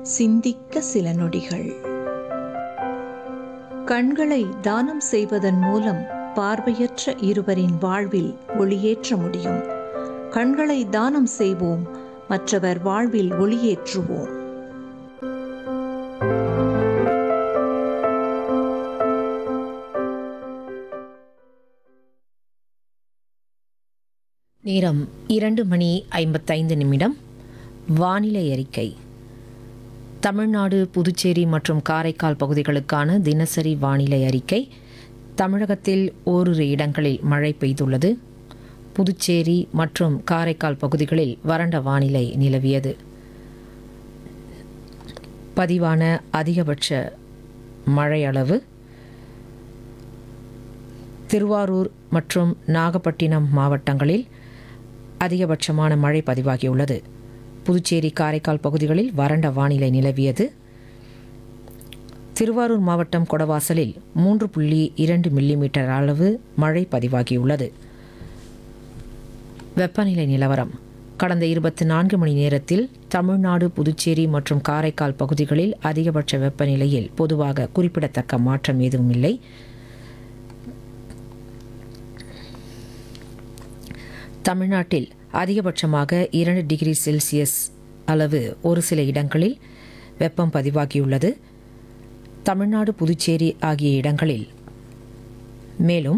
சிந்திக்க சில நொடிகள் கண்களை தானம் செய்வதன் மூலம் பார்வையற்ற இருவரின் வாழ்வில் ஒளியேற்ற முடியும் கண்களை தானம் செய்வோம் மற்றவர் வாழ்வில் ஒளியேற்றுவோம் நேரம் இரண்டு மணி ஐம்பத்தைந்து நிமிடம் வானிலை அறிக்கை தமிழ்நாடு புதுச்சேரி மற்றும் காரைக்கால் பகுதிகளுக்கான தினசரி வானிலை அறிக்கை தமிழகத்தில் ஓரிரு இடங்களில் மழை பெய்துள்ளது புதுச்சேரி மற்றும் காரைக்கால் பகுதிகளில் வறண்ட வானிலை நிலவியது பதிவான அதிகபட்ச மழை அளவு திருவாரூர் மற்றும் நாகப்பட்டினம் மாவட்டங்களில் அதிகபட்சமான மழை பதிவாகியுள்ளது புதுச்சேரி காரைக்கால் பகுதிகளில் வறண்ட வானிலை நிலவியது திருவாரூர் மாவட்டம் கொடவாசலில் மூன்று புள்ளி இரண்டு மில்லிமீட்டர் அளவு மழை பதிவாகியுள்ளது வெப்பநிலை நிலவரம் கடந்த இருபத்தி நான்கு மணி நேரத்தில் தமிழ்நாடு புதுச்சேரி மற்றும் காரைக்கால் பகுதிகளில் அதிகபட்ச வெப்பநிலையில் பொதுவாக குறிப்பிடத்தக்க மாற்றம் எதுவும் இல்லை தமிழ்நாட்டில் அதிகபட்சமாக இரண்டு டிகிரி செல்சியஸ் அளவு ஒரு சில இடங்களில் வெப்பம் பதிவாகியுள்ளது தமிழ்நாடு புதுச்சேரி ஆகிய இடங்களில் மேலும்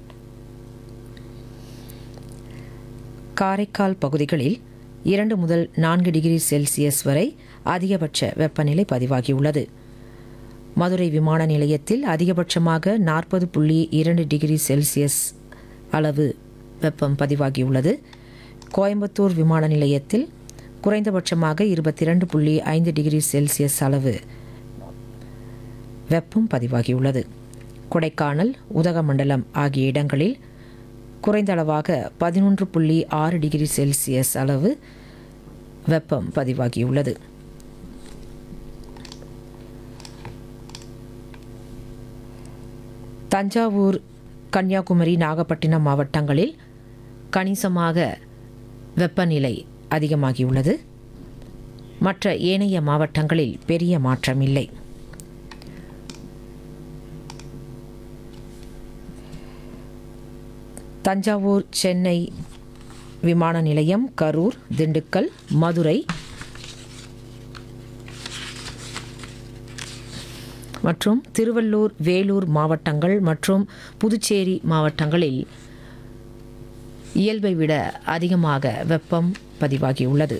காரைக்கால் பகுதிகளில் இரண்டு முதல் நான்கு டிகிரி செல்சியஸ் வரை அதிகபட்ச வெப்பநிலை பதிவாகியுள்ளது மதுரை விமான நிலையத்தில் அதிகபட்சமாக நாற்பது புள்ளி இரண்டு டிகிரி செல்சியஸ் அளவு வெப்பம் பதிவாகியுள்ளது கோயம்புத்தூர் விமான நிலையத்தில் குறைந்தபட்சமாக இருபத்தி இரண்டு புள்ளி ஐந்து டிகிரி செல்சியஸ் அளவு வெப்பம் பதிவாகியுள்ளது கொடைக்கானல் உதகமண்டலம் ஆகிய இடங்களில் குறைந்த அளவாக பதினொன்று புள்ளி ஆறு டிகிரி செல்சியஸ் அளவு வெப்பம் பதிவாகியுள்ளது தஞ்சாவூர் கன்னியாகுமரி நாகப்பட்டினம் மாவட்டங்களில் கணிசமாக வெப்பநிலை அதிகமாகியுள்ளது மற்ற ஏனைய மாவட்டங்களில் பெரிய மாற்றம் இல்லை தஞ்சாவூர் சென்னை விமான நிலையம் கரூர் திண்டுக்கல் மதுரை மற்றும் திருவள்ளூர் வேலூர் மாவட்டங்கள் மற்றும் புதுச்சேரி மாவட்டங்களில் இயல்பை விட அதிகமாக வெப்பம் பதிவாகியுள்ளது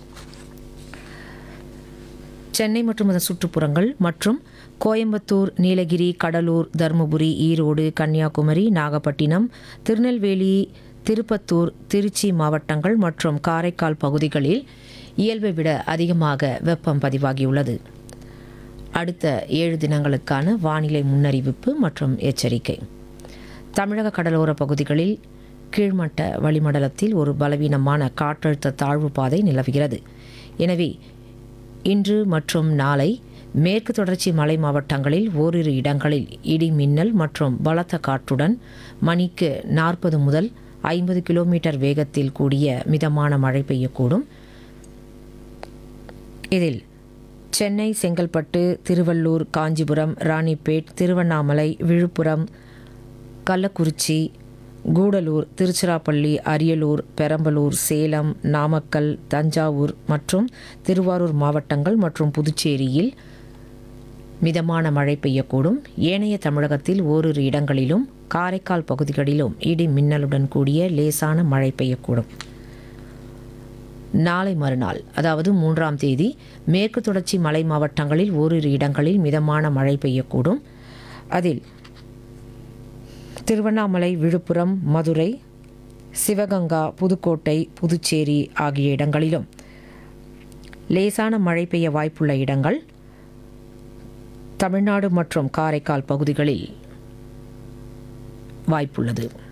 சென்னை மற்றும் அதன் சுற்றுப்புறங்கள் மற்றும் கோயம்புத்தூர் நீலகிரி கடலூர் தருமபுரி ஈரோடு கன்னியாகுமரி நாகப்பட்டினம் திருநெல்வேலி திருப்பத்தூர் திருச்சி மாவட்டங்கள் மற்றும் காரைக்கால் பகுதிகளில் இயல்பை விட அதிகமாக வெப்பம் பதிவாகியுள்ளது அடுத்த ஏழு தினங்களுக்கான வானிலை முன்னறிவிப்பு மற்றும் எச்சரிக்கை தமிழக கடலோர பகுதிகளில் கீழ்மட்ட வளிமண்டலத்தில் ஒரு பலவீனமான காற்றழுத்த தாழ்வு பாதை நிலவுகிறது எனவே இன்று மற்றும் நாளை மேற்கு தொடர்ச்சி மலை மாவட்டங்களில் ஓரிரு இடங்களில் இடி மின்னல் மற்றும் பலத்த காற்றுடன் மணிக்கு நாற்பது முதல் ஐம்பது கிலோமீட்டர் வேகத்தில் கூடிய மிதமான மழை பெய்யக்கூடும் இதில் சென்னை செங்கல்பட்டு திருவள்ளூர் காஞ்சிபுரம் ராணிப்பேட் திருவண்ணாமலை விழுப்புரம் கள்ளக்குறிச்சி கூடலூர் திருச்சிராப்பள்ளி அரியலூர் பெரம்பலூர் சேலம் நாமக்கல் தஞ்சாவூர் மற்றும் திருவாரூர் மாவட்டங்கள் மற்றும் புதுச்சேரியில் மிதமான மழை பெய்யக்கூடும் ஏனைய தமிழகத்தில் ஓரிரு இடங்களிலும் காரைக்கால் பகுதிகளிலும் இடி மின்னலுடன் கூடிய லேசான மழை பெய்யக்கூடும் நாளை மறுநாள் அதாவது மூன்றாம் தேதி மேற்கு தொடர்ச்சி மலை மாவட்டங்களில் ஓரிரு இடங்களில் மிதமான மழை பெய்யக்கூடும் அதில் திருவண்ணாமலை விழுப்புரம் மதுரை சிவகங்கா புதுக்கோட்டை புதுச்சேரி ஆகிய இடங்களிலும் லேசான மழை பெய்ய வாய்ப்புள்ள இடங்கள் தமிழ்நாடு மற்றும் காரைக்கால் பகுதிகளில் வாய்ப்புள்ளது